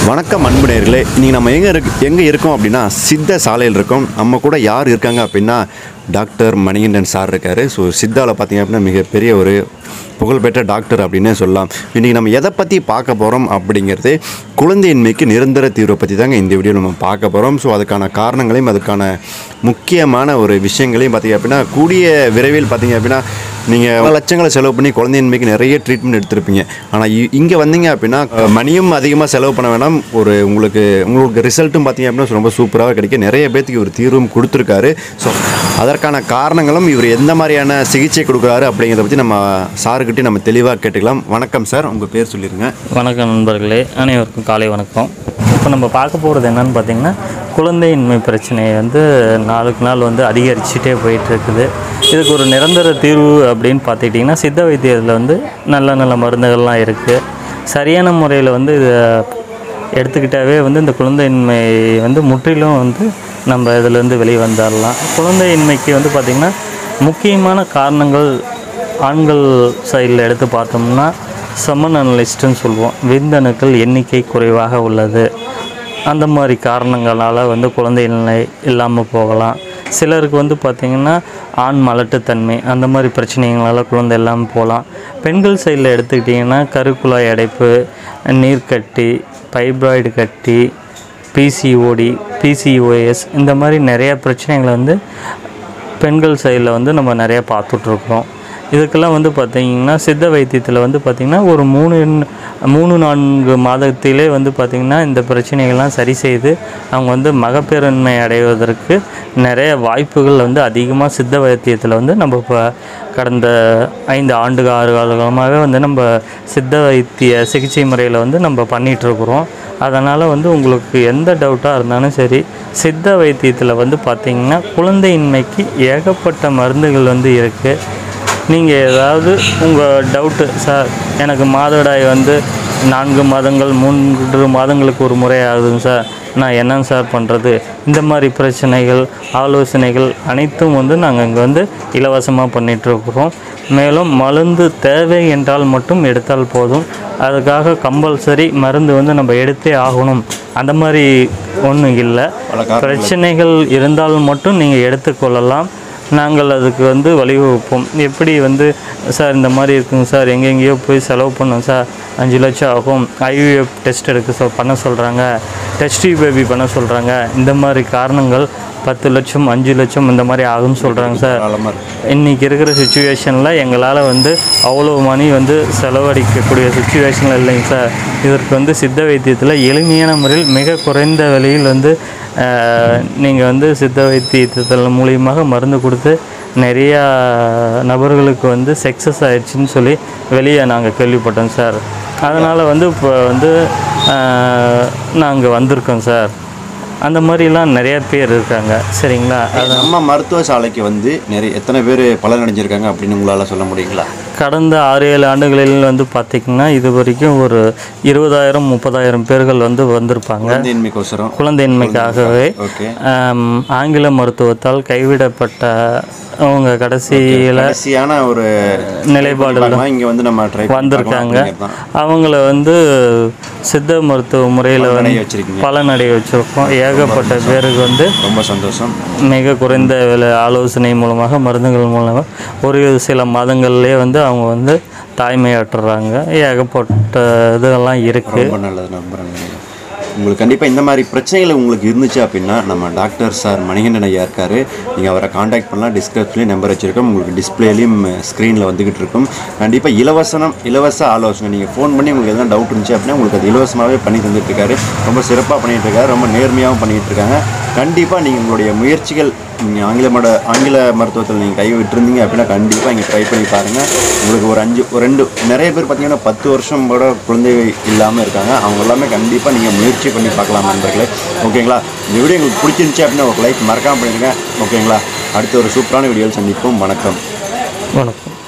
வணக்கம் அன்பு நேயர்களே இன்றைக்கி நம்ம எங்கே இருக்கு எங்கே இருக்கோம் அப்படின்னா சித்த சாலையில் இருக்கோம் நம்ம கூட யார் இருக்காங்க அப்படின்னா டாக்டர் மணிகண்டன் சார் இருக்கார் ஸோ சித்தாவில் பார்த்தீங்க அப்படின்னா மிகப்பெரிய ஒரு புகழ்பெற்ற டாக்டர் அப்படின்னே சொல்லலாம் இன்றைக்கி நம்ம எதை பற்றி பார்க்க போகிறோம் அப்படிங்கிறது குழந்தையின்மைக்கு நிரந்தர தீர்வை பற்றி தாங்க இந்த வீடியோ நம்ம பார்க்க போகிறோம் ஸோ அதுக்கான காரணங்களையும் அதுக்கான முக்கியமான ஒரு விஷயங்களையும் பார்த்தீங்க அப்படின்னா கூடிய விரைவில் பார்த்தீங்க அப்படின்னா நீங்கள் பல லட்சங்களை செலவு பண்ணி குழந்தையின்மைக்கு நிறைய ட்ரீட்மெண்ட் எடுத்திருப்பீங்க ஆனால் இங்கே வந்தீங்க அப்படின்னா அஹ், மணியும் அதிகமாக செலவு பண்ண வேணாம் ஒரு உங்களுக்கு உங்களுக்கு ரிசல்ட்டும் பார்த்தீங்க அப்படின்னா ரொம்ப சூப்பராக கிடைக்கும் நிறைய பேர்த்துக்கு ஒரு தீர்வும் கொடுத்துருக்காரு ஸோ அதற்கான காரணங்களும் இவர் எந்த மாதிரியான சிகிச்சை கொடுக்குறாரு அப்படிங்கிறத பற்றி நம்ம சாருக்கிட்டே நம்ம தெளிவாக கேட்டுக்கலாம் வணக்கம் சார் உங்கள் பேர் சொல்லிடுங்க வணக்கம் நண்பர்களே அனைவருக்கும் காலை வணக்கம் இப்போ நம்ம பார்க்க போகிறது என்னன்னு பார்த்தீங்கன்னா குழந்தையின்மை பிரச்சனை வந்து நாளுக்கு நாள் வந்து அதிகரிச்சுட்டே போயிட்டு இருக்குது இதுக்கு ஒரு நிரந்தர தீர்வு அப்படின்னு பார்த்துக்கிட்டிங்கன்னா சித்த வைத்தியத்தில் வந்து நல்ல நல்ல மருந்துகள்லாம் இருக்குது சரியான முறையில் வந்து இதை எடுத்துக்கிட்டாவே வந்து இந்த குழந்தையின்மை வந்து முற்றிலும் வந்து நம்ம இதிலேருந்து வெளியே வந்துடலாம் குழந்தையின்மைக்கு வந்து பார்த்திங்கன்னா முக்கியமான காரணங்கள் ஆண்கள் சைடில் எடுத்து பார்த்தோம்னா சமன் அனலிஸ்ட்டுன்னு சொல்லுவோம் விந்தணுக்கள் எண்ணிக்கை குறைவாக உள்ளது அந்த மாதிரி காரணங்களால் வந்து குழந்தையின்மை இல்லாமல் போகலாம் சிலருக்கு வந்து பார்த்திங்கன்னா ஆண் மலட்டுத்தன்மை அந்த மாதிரி பிரச்சனைகளால் குழந்தை இல்லாமல் போகலாம் பெண்கள் சைடில் எடுத்துக்கிட்டிங்கன்னா கருக்குழாய் அடைப்பு நீர்க்கட்டி ஃபைப்ராய்டு கட்டி பிசிஓடி பிசிஓஎஸ் இந்த மாதிரி நிறைய பிரச்சனைகளை வந்து பெண்கள் சைடில் வந்து நம்ம நிறைய பார்த்துட்ருக்குறோம் இதுக்கெல்லாம் வந்து பார்த்திங்கன்னா சித்த வைத்தியத்தில் வந்து பார்த்திங்கன்னா ஒரு மூணு மூணு நான்கு மாதத்திலே வந்து பார்த்திங்கன்னா இந்த பிரச்சனைகள்லாம் சரி செய்து அவங்க வந்து மகப்பேரன்மை அடைவதற்கு நிறைய வாய்ப்புகள் வந்து அதிகமாக சித்த வைத்தியத்தில் வந்து நம்ம இப்போ கடந்த ஐந்து ஆண்டு ஆறு காலமாகவே வந்து நம்ம சித்த வைத்திய சிகிச்சை முறையில் வந்து நம்ம பண்ணிகிட்ருக்குறோம் அதனால் வந்து உங்களுக்கு எந்த டவுட்டாக இருந்தாலும் சரி சித்த வைத்தியத்தில் வந்து பார்த்திங்கன்னா குழந்தையின்மைக்கு ஏகப்பட்ட மருந்துகள் வந்து இருக்குது நீங்கள் ஏதாவது உங்கள் டவுட்டு சார் எனக்கு மாதவிடாய் வந்து நான்கு மாதங்கள் மூன்று மாதங்களுக்கு ஒரு முறை ஆகுதுங்க சார் நான் என்னங்க சார் பண்ணுறது இந்த மாதிரி பிரச்சனைகள் ஆலோசனைகள் அனைத்தும் வந்து நாங்கள் இங்கே வந்து இலவசமாக பண்ணிகிட்ருக்குறோம் மேலும் மருந்து தேவை என்றால் மட்டும் எடுத்தால் போதும் அதுக்காக கம்பல்சரி மருந்து வந்து நம்ம எடுத்தே ஆகணும் அந்த மாதிரி ஒன்றும் இல்லை பல காரணங்கள் பிரச்சனைகள் இருந்தால் மட்டும் நீங்கள் எடுத்துக்கொள்ளலாம் நாங்கள் அதுக்கு வந்து வழிவகுப்போம் எப்படி வந்து சார் இந்த மாதிரி இருக்குங்க சார் எங்கெங்கேயோ போய் செலவு பண்ணோம் சார் அஞ்சு லட்சம் ஆகும் ஐவிஎஃப் டெஸ்ட் எடுக்க சொ பண்ண சொல்கிறாங்க டெஸ்ட் பேபி பண்ண சொல்கிறாங்க இந்த மாதிரி காரணங்கள் பத்து லட்சம் அஞ்சு லட்சம் இந்த மாதிரி ஆகும்னு சொல்கிறாங்க சார் காலமாக இருக்கு இன்றைக்கி இருக்கிற சுச்சுவேஷனில் எங்களால் வந்து அவ்வளோ மணி வந்து செலவழிக்கக்கூடிய சுச்சுவேஷனில் இல்லைங்க சார் இதற்கு வந்து சித்த வைத்தியத்தில் எளிமையான முறையில் மிக குறைந்த விலையில் வந்து நீங்கள் வந்து சித்த வைத்தியத்தில் மூலியமாக மருந்து கொடுத்து நிறையா நபர்களுக்கு வந்து சக்ஸஸ் ஆயிடுச்சுன்னு சொல்லி வெளியே நாங்கள் கேள்விப்பட்டோம் சார் அதனால் வந்து இப்போ வந்து நாங்கள் வந்திருக்கோம் சார் அந்த மாதிரிலாம் நிறைய பேர் இருக்காங்க சரிங்களா அது நம்ம மருத்துவ சாலைக்கு வந்து நிறைய எத்தனை பேர் பலன் அடைஞ்சிருக்காங்க அப்படின்னு உங்களால் சொல்ல முடியுங்களா கடந்த ஆறு ஏழு ஆண்டுகளில் வந்து பார்த்திங்கன்னா இது வரைக்கும் ஒரு இருபதாயிரம் முப்பதாயிரம் பேர்கள் வந்து வந்திருப்பாங்க குழந்தையின்மைக்கோசரம் குழந்தையின்மைக்காகவே ஓகே ஆம், ஆங்கில மருத்துவத்தால் கைவிடப்பட்ட அவங்க கடைசியில் கடைசியான ஒரு நிலைப்பாடுகள் இங்கே வந்து நம்ம ட்ரை வந்திருக்காங்க அவங்கள வந்து சித்த மருத்துவ முறையில் வந்து பண்ணி வச்சிருக்கீங்க பலனடைய வச்சுருக்கோம் ஏகப்பட்ட பேருக்கு வந்து ரொம்ப சந்தோஷம் மிக குறைந்த விலை ஆலோசனை மூலமாக மருந்துகள் மூலமாக ஒரு சில மாதங்கள்லேயே வந்து அவங்க வந்து தாய்மையாட்டுறாங்க ஏகப்பட்ட இதெல்லாம் இருக்குது ரொம்ப நல்லது நம்புறேன் உங்களுக்கு கண்டிப்பாக இந்த மாதிரி பிரச்சனைகள் உங்களுக்கு இருந்துச்சு அப்படின்னா நம்ம டாக்டர் சார் மணிகண்டன் ஐயா இருக்காரு நீங்கள் அவரை காண்டாக்ட் பண்ணலாம் டிஸ்கிரிப்ஷன்லேயும் நம்பர் வச்சுருக்கோம் உங்களுக்கு டிஸ்பிளேலையும் ஸ்க்ரீனில் வந்துக்கிட்டு இருக்கும் கண்டிப்பாக இலவசனம் இலவச ஆலோசனை நீங்கள் ஃபோன் பண்ணி உங்களுக்கு எதனா டவுட் இருந்துச்சு அப்படின்னா உங்களுக்கு அது இலவசமாகவே பண்ணி தந்துட்டு இருக்காரு ரொம்ப சிறப்பாக பண்ணிட்டு இருக்காரு ரொம்ப நேர்மையாகவும் பண்ணிட்டு இருக்காங்க கண்டிப்பாக நீங்கள் உங்களுடைய முயற்சிகள் நீங்கள் ஆங்கில மட ஆங்கில மருத்துவத்தில் நீங்கள் கை விட்டுருந்தீங்க அப்படின்னா கண்டிப்பாக இங்கே ட்ரை பண்ணி பாருங்கள் உங்களுக்கு ஒரு அஞ்சு ஒரு ரெண்டு நிறைய பேர் பார்த்தீங்கன்னா பத்து வருஷம் கூட குழந்தை இல்லாமல் இருக்காங்க அவங்க எல்லாமே கண்டிப்பாக நீங்கள் முயற்சி பண்ணி பார்க்கலாம் நண்பர்களே ஓகேங்களா இந்த வீடியோ உங்களுக்கு பிடிச்சிருந்துச்சு அப்படின்னா ஒரு லைக் மறக்காமல் பண்ணிடுங்க ஓகேங்களா அடுத்த ஒரு சூப்பரான வீடியோவில் சந்திப்போம் வணக்கம் வணக்கம்